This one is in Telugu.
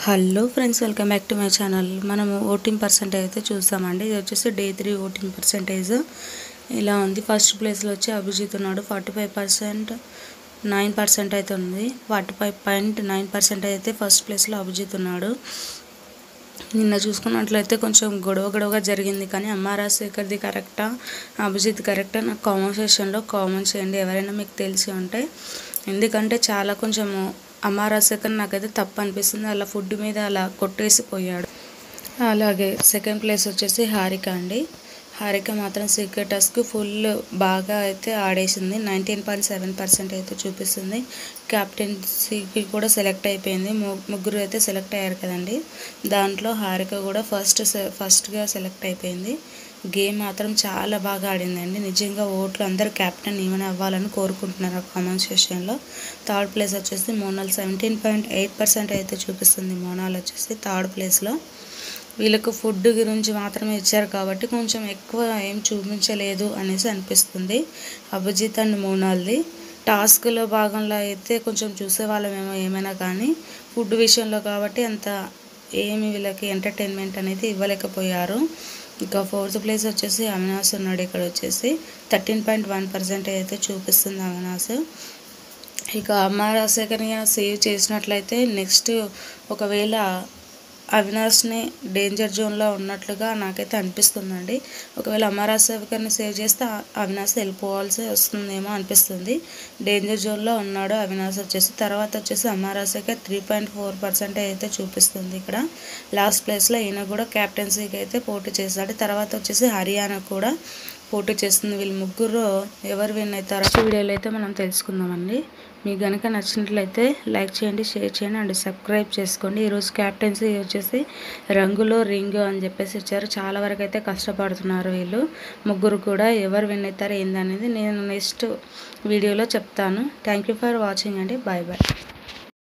hello friends welcome back to my channel మనము ఓటింగ్ పర్సంటేజ్ అయితే చూస్తామండి ఇది వచ్చేసి డే త్రీ ఓటింగ్ పర్సంటేజ్ ఇలా ఉంది ఫస్ట్ ప్లేస్లో వచ్చి అభిజిత్ ఉన్నాడు forty five percent nine percent అయితే ఉంది forty five point nine percent అయితే ఫస్ట్ ప్లేస్లో అభిజిత్ ఉన్నాడు నిన్న చూసుకున్నట్లయితే కొంచెం గొడవ గొడవగా జరిగింది కానీ అమ్మ రాజశేఖర్ది కరెక్టా అభిజిత్ కరెక్టా నాకు కామెంట్ సెషన్లో కామెంట్ చేయండి ఎవరైనా మీకు తెలిసి ఉంటే ఎందుకంటే చాలా కొంచెము అమ్మ రాజశేఖర్ నాకైతే తప్పు అనిపిస్తుంది అలా ఫుడ్ మీద అలా కొట్టేసి పోయాడు అలాగే సెకండ్ ప్లేస్ వచ్చేసి హారిక అండి హారిక మాత్రం సీక్రెట్ టాస్క్ ఫుల్ బాగా అయితే ఆడేసింది నైన్టీన్ పాయింట్ సెవెన్ పర్సెంట్ అయితే చూపిస్తుంది క్యాప్టెన్సీకి కూడా సెలెక్ట్ అయిపోయింది ము- ముగ్గురు అయితే సెలెక్ట్ అయ్యారు కదండి దాంట్లో హారిక కూడా ఫస్ట్ ఫస్ట్గా సెలెక్ట్ అయిపోయింది గేమ్ మాత్రం చాలా బాగా ఆడిందండి నిజంగా ఓట్లు అందరూ క్యాప్టెన్ ఈమెనే అవ్వాలని కోరుకుంటున్నారు ఆ కామెంట్ సెషన్లో థర్డ్ ప్లేస్ వచ్చేసి Monal seventeen point eight percent అయితే చూపిస్తుంది మోనాల్ వచ్చేసి థర్డ్ ప్లేస్లో వీళ్ళకు ఫుడ్ గురించి మాత్రమే ఇచ్చారు కాబట్టి కొంచెం ఎక్కువ ఏం చూపించలేదు అనేసి అనిపిస్తుంది అభిజిత్ అండ్ మోనాల్ది టాస్క్లో భాగంలో అయితే కొంచెం చూసేవాళ్ళమేమో ఏమైనా కానీ ఫుడ్ విషయంలో కాబట్టి అంత ఏమి వీళ్ళకి ఎంటర్టైన్మెంట్ అనేది ఇవ్వలేకపోయారు ఇంకా ఫోర్త్ ప్లేస్ వచ్చేసి అవినాష్ ఉన్నాడు ఇక్కడ వచ్చేసి థర్టీన్ పాయింట్ వన్ పర్సెంట్ అయితే చూపిస్తుంది అవినాష్ ఇక అమ్మ రాజశేఖర్ని సేవ్ చేసినట్లయితే నెక్స్ట్ ఒకవేళ అవినాష్ని డేంజర్ జోన్లో ఉన్నట్లుగా నాకైతే అనిపిస్తుందండి ఒకవేళ అమ్మ రాజశేఖర్ని సేవ్ చేస్తే అ- అవినాష్ వెళ్ళిపోవాల్సి వస్తుందేమో అనిపిస్తుంది డేంజర్ జోన్లో ఉన్నాడు అవినాష్ వచ్చేసి తర్వాత వచ్చేసి Amma Rajasekhar three point four percent అయితే చూపిస్తుంది ఇక్కడ లాస్ట్ ప్లేస్లో ఈయన కూడా క్యాప్టెన్సీకి అయితే పోటీ చేశాడు తర్వాత వచ్చేసి హర్యానా కూడా పోటీ చేస్తుంది వీళ్ళు ముగ్గురు ఎవరు విన్ అవుతారో ఈ వీడియోలో అయితే మనం తెలుసుకుందామండి మీకు కనుక నచ్చినట్లయితే లైక్ చేయండి షేర్ చేయండి అండ్ సబ్స్క్రైబ్ చేసుకోండి ఈరోజు క్యాప్టెన్సీ వచ్చేసి రంగులో రింగు అని చెప్పేసి ఇచ్చారు చాలా వరకు అయితే కష్టపడుతున్నారు వీళ్ళు ముగ్గురు కూడా ఎవరు విన్ అవుతారో ఏందనేది నేను నెక్స్ట్ వీడియోలో చెప్తాను థ్యాంక్ యూ ఫర్ వాచింగ్ అండి బాయ్ బాయ్